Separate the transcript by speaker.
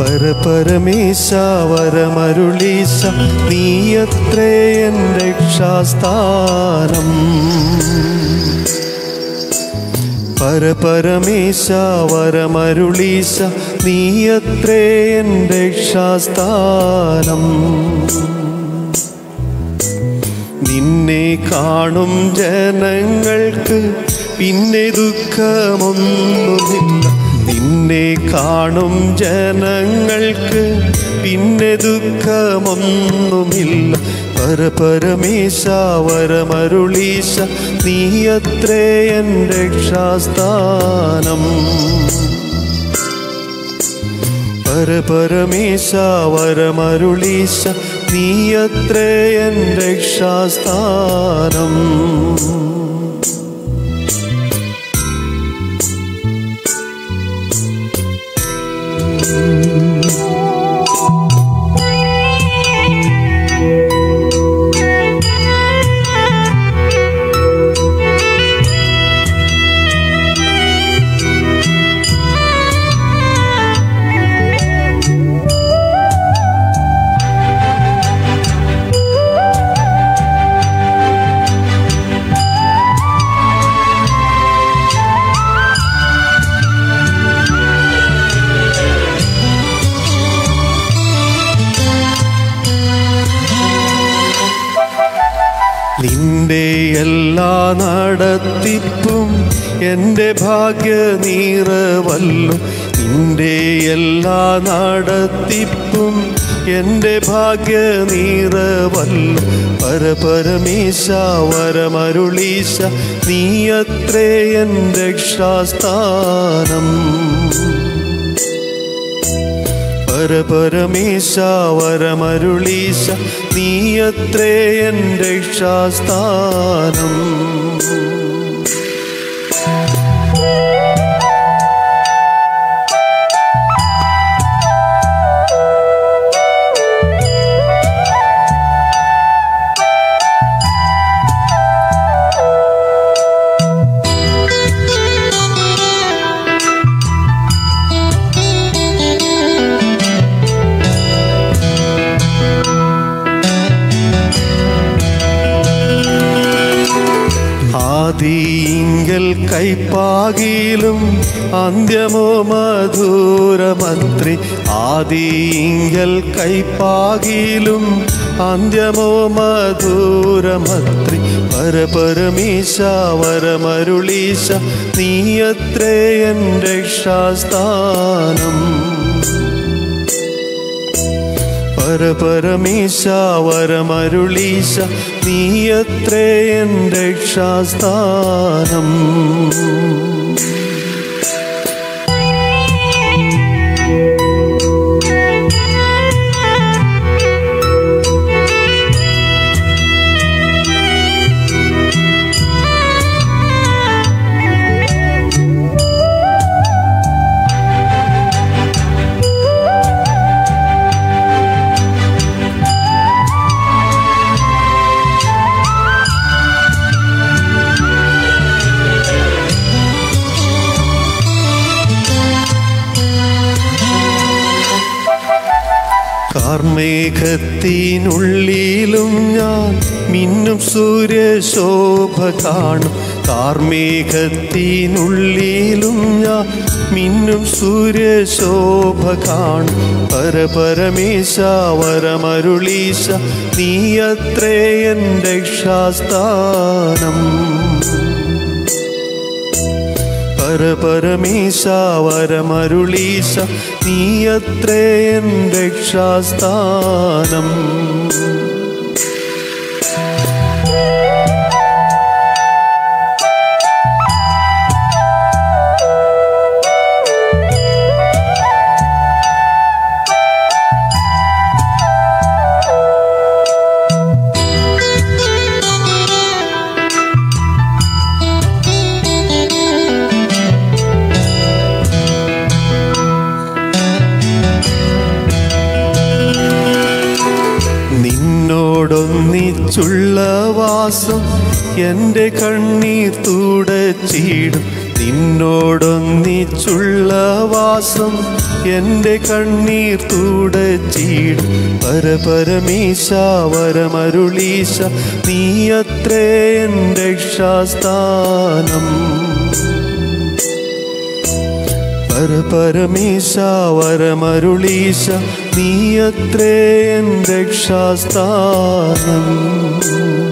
Speaker 1: പരപരമേശ വരമരുളീശ നീയത്രേ എൻ രക്ഷാസ്ഥാനം പരപരമേശ വരമരുളീശ നീയത്രേ എൻ രക്ഷാസ്ഥാനം നിന്നെ കാണും ജനങ്ങൾക്ക് പിന്നെ ദുഃഖമൊന്നുമില്ല നിന്നെ കാണും ജനങ്ങൾക്ക് പിന്നെ ദുഃഖമൊന്നുമില്ല പരപരമേശ വരമരുളീശ നീയത്രേ എൻ രക്ഷാസ്ഥാനം പരപരമേശ വരമരുളീശ നീയത്രേ എൻ രക്ഷാസ്ഥാനം നിന്റെ എല്ലാ നടത്തിപ്പും എൻ്റെ ഭാഗ്യ നീറവല്ലോ നിന്റെ എല്ലാ നടത്തിപ്പും എൻ്റെ ഭാഗ്യ നീറവല്ലോ പരപരമേശ വരമരുളീശ നീയത്രേ എൻ രക്ഷാസ്ഥാനം പരപരമേശ വരമരുളീശ നീയത്രേ എൻ രക്ഷാസ്ഥാനം ആദിയിങ്കൽ കൈപ്പാകിലും അന്ത്യമോ മധുരമന്ത്രി ആദിയിങ്കൽ കൈപ്പാകിലും അന്ത്യമോ മധുരമന്ത്രി പരപരമീശ വരമരുളീശ നീയത്രേ എൻ രക്ഷാസ്ഥാനം പരപരമീശ വരമരുളീശ നീയത്രേ എൻ രക്ഷാസ്ഥാനം കാർമേഘത്തിനുള്ളിലും ഞാൻ മിന്നും സൂര്യശോഭ കാണും കാർമേഘത്തിനുള്ളിലും ഞാൻ മിന്നും സൂര്യശോഭ കാണും പരപരമേശ വരമരുളീശ നീയത്രേ എൻ രക്ഷാസ്ഥാനം പരപരമീശ വരമരുളീശ നീയത്രേ എൻ രക്ഷാസ്ഥാനം നിന്നോടൊന്നിച്ചുള്ള വാസം എൻ്റെ കണ്ണീർ തുടച്ചിടും നിന്നോടൊന്നിച്ചുള്ള വാസം എൻ്റെ കണ്ണീർ തുടച്ചിടും പരപരമീശ വരമരുളീശ നീയത്രേ എൻ രക്ഷാസ്ഥാനം പരപരമീശ വരമരുളീശ നീയത്രേ എൻ രക്ഷാസ്ഥാനം